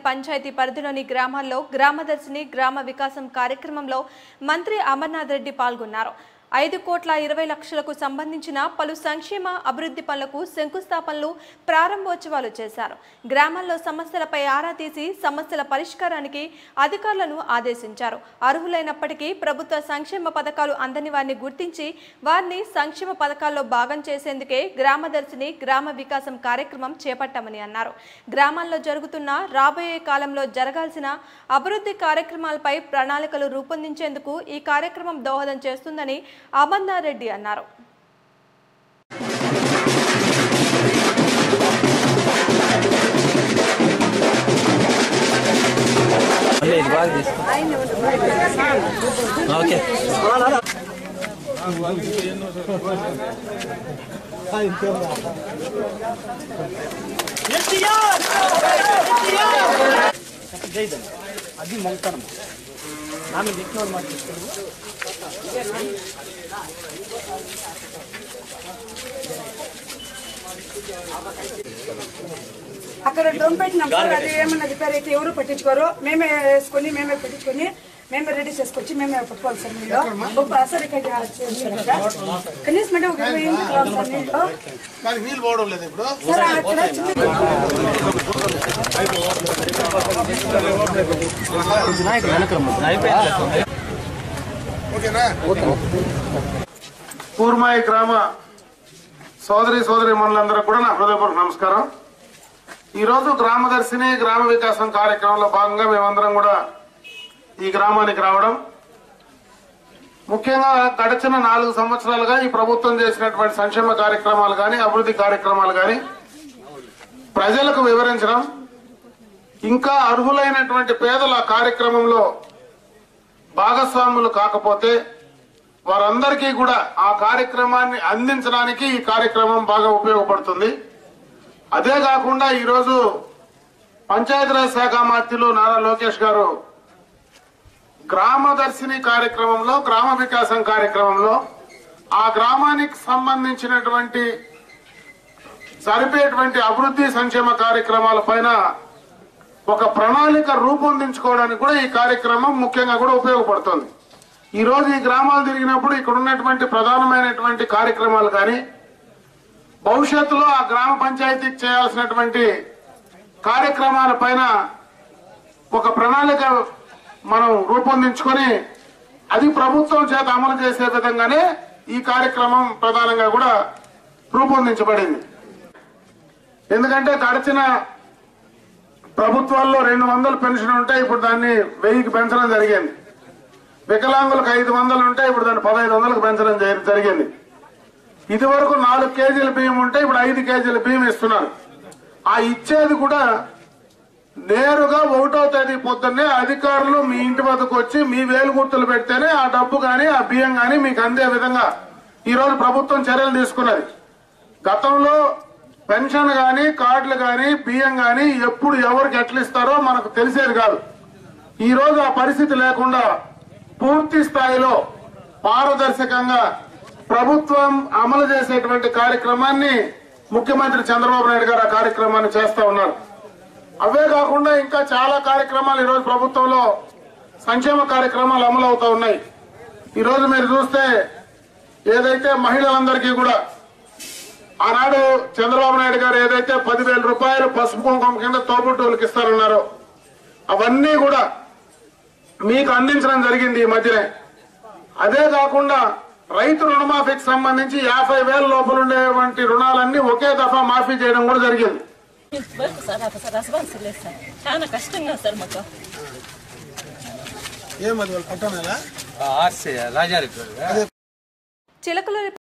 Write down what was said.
పంచాయతీ పరిధిలోని గ్రామాల్లో గ్రామదర్శిని గ్రామ వికాసం కార్యక్రమంలో మంత్రి అమర్నాథ్ రెడ్డి పాల్గొన్నారు ఐదు కోట్ల ఇరవై లక్షలకు సంబంధించిన పలు సంక్షేమ అభివృద్ధి పనులకు శంకుస్థాపనలు ప్రారంభోత్సవాలు చేశారు గ్రామాల్లో సమస్యలపై ఆరా తీసి సమస్యల పరిష్కారానికి అధికారులను ఆదేశించారు అర్హులైనప్పటికీ ప్రభుత్వ సంక్షేమ పథకాలు అందని వారిని గుర్తించి వారిని సంక్షేమ పథకాల్లో భాగం చేసేందుకే గ్రామదర్శిని గ్రామ వికాసం కార్యక్రమం చేపట్టామని అన్నారు గ్రామాల్లో జరుగుతున్న రాబోయే కాలంలో జరగాల్సిన అభివృద్ధి కార్యక్రమాలపై ప్రణాళికలు రూపొందించేందుకు ఈ కార్యక్రమం దోహదం చేస్తుందని అమర్నాథ్ రెడ్డి అన్నారు మళ్ళీ ఇది బాగా తీసుకో ఓకే అది మొంగతనం ఆమె దిక్కులు మాట అక్కడ డ్రమ్ పెట్టినాం సార్ అది ఏమన్నా రిపేర్ అయితే ఎవరు పట్టించుకోరు మేమే వేసుకొని మేమే పెట్టించుకొని మేమే రెడీ చేసుకొచ్చి మేమే పట్టుకోవాలి సార్ నీళ్ళు ఒక సార్ ఇక్కడ చేస్తారు కదా. కనీసం అంటే ఒక ఇరవై ఎనిమిది కావాలి సార్ నీళ్ళు కానీ వీలు పోవడం లేదు ఇప్పుడు సార్ అక్కడ చిన్న ఓకేనా కూర్మాయి గ్రామ సోదరి సోదరి మనులందరూ కూడా నా హృదయపూర్వక నమస్కారం ఈరోజు గ్రామదర్శిని గ్రామ వికాసం కార్యక్రమంలో భాగంగా మేమందరం కూడా ఈ గ్రామానికి రావడం ముఖ్యంగా గడిచిన నాలుగు సంవత్సరాలుగా ఈ ప్రభుత్వం చేసినటువంటి సంక్షేమ కార్యక్రమాలు కానీ అభివృద్ధి కార్యక్రమాలు కానీ ప్రజలకు వివరించడం ఇంకా అర్హులైనటువంటి పేదల కార్యక్రమంలో భాగస్వాములు కాకపోతే వారందరికీ కూడా ఆ కార్యక్రమాన్ని అందించడానికి ఈ కార్యక్రమం బాగా ఉపయోగపడుతుంది అదే కాకుండా ఈరోజు పంచాయతీరాజ్ శాఖ మంత్రులు నారా లోకేష్ గారు గ్రామదర్శిని కార్యక్రమంలో గ్రామ వికాసం కార్యక్రమంలో ఆ గ్రామానికి సంబంధించినటువంటి సరిపోయేటువంటి అభివృద్ధి సంక్షేమ కార్యక్రమాల పైన ఒక ప్రణాళిక రూపొందించుకోవడానికి కూడా ఈ కార్యక్రమం ముఖ్యంగా కూడా ఉపయోగపడుతుంది ఈ రోజు ఈ గ్రామాలు తిరిగినప్పుడు ఇక్కడ ఉన్నటువంటి ప్రధానమైనటువంటి కార్యక్రమాలు కానీ భవిష్యత్తులో ఆ గ్రామ పంచాయతీకి చేయాల్సినటువంటి కార్యక్రమాల పైన ఒక ప్రణాళిక మనం రూపొందించుకొని అది ప్రభుత్వం చేత అమలు చేసే విధంగానే ఈ కార్యక్రమం ప్రధానంగా కూడా రూపొందించబడింది ఎందుకంటే గడిచిన ప్రభుత్వాల్లో రెండు వందలు పెన్షన్ ఉంటే ఇప్పుడు దాన్ని వెయ్యికి పెంచడం జరిగింది వికలాంగులకు ఐదు వందలు ఉంటే ఇప్పుడు దాన్ని పదహైదు వందలకు పెంచడం జరి- జరిగింది ఇది వరకు నాలుగు కేజీల బియ్యం ఉంటే ఇప్పుడు ఐదు కేజీల బియ్యం ఇస్తున్నారు ఆ ఇచ్చేది కూడా నేరుగా ఒకటో తేదీ పొద్దున్నే అధికారులు మీ ఇంటి వద్దకు వచ్చి మీ వేలు గుర్తులు పెడితేనే ఆ డబ్బు గాని ఆ బియ్యం గాని మీకు అందే విధంగా ఈ రోజు ప్రభుత్వం చర్యలు తీసుకున్నది గతంలో పెన్షన్ గాని కార్డులు గాని బియ్యం గాని ఎప్పుడు ఎవరికి ఎట్లా ఇస్తారో మనకు తెలిసేది కాదు ఈ రోజు ఆ పరిస్థితి లేకుండా పూర్తి స్థాయిలో పారదర్శకంగా ప్రభుత్వం అమలు చేసేటువంటి కార్యక్రమాన్ని ముఖ్యమంత్రి చంద్రబాబు నాయుడు గారు ఆ కార్యక్రమాన్ని చేస్తా ఉన్నారు అవే కాకుండా ఇంకా చాలా కార్యక్రమాలు ఈరోజు ప్రభుత్వంలో సంక్షేమ కార్యక్రమాలు అమలు అవుతా ఉన్నాయి ఈరోజు మీరు చూస్తే ఏదైతే మహిళలందరికీ కూడా ఆనాడు చంద్రబాబు నాయుడు గారు ఏదైతే పదివేల రూపాయలు పసుపు కుంకుమ కింద తోబుట్టువులకు ఇస్తారన్నారో అవన్నీ కూడా మీకు అందించడం జరిగింది ఈ మధ్యనే అదే కాకుండా రైతు రుణమాఫీకి సంబంధించి యాభై వేల లోపల ఉండేటువంటి రుణాలన్నీ ఒకే దఫా మాఫీ చేయడం కూడా జరిగింది వర్క్ సార్ అక్కడ సార్ రెస్పాన్స్ లేదు సార్ చాలా కష్టంగా సార్ మాకు ఏమది వాళ్ళు పట్టణాలా ఆర్సీ రాజారెడ్డి చిలకలూరి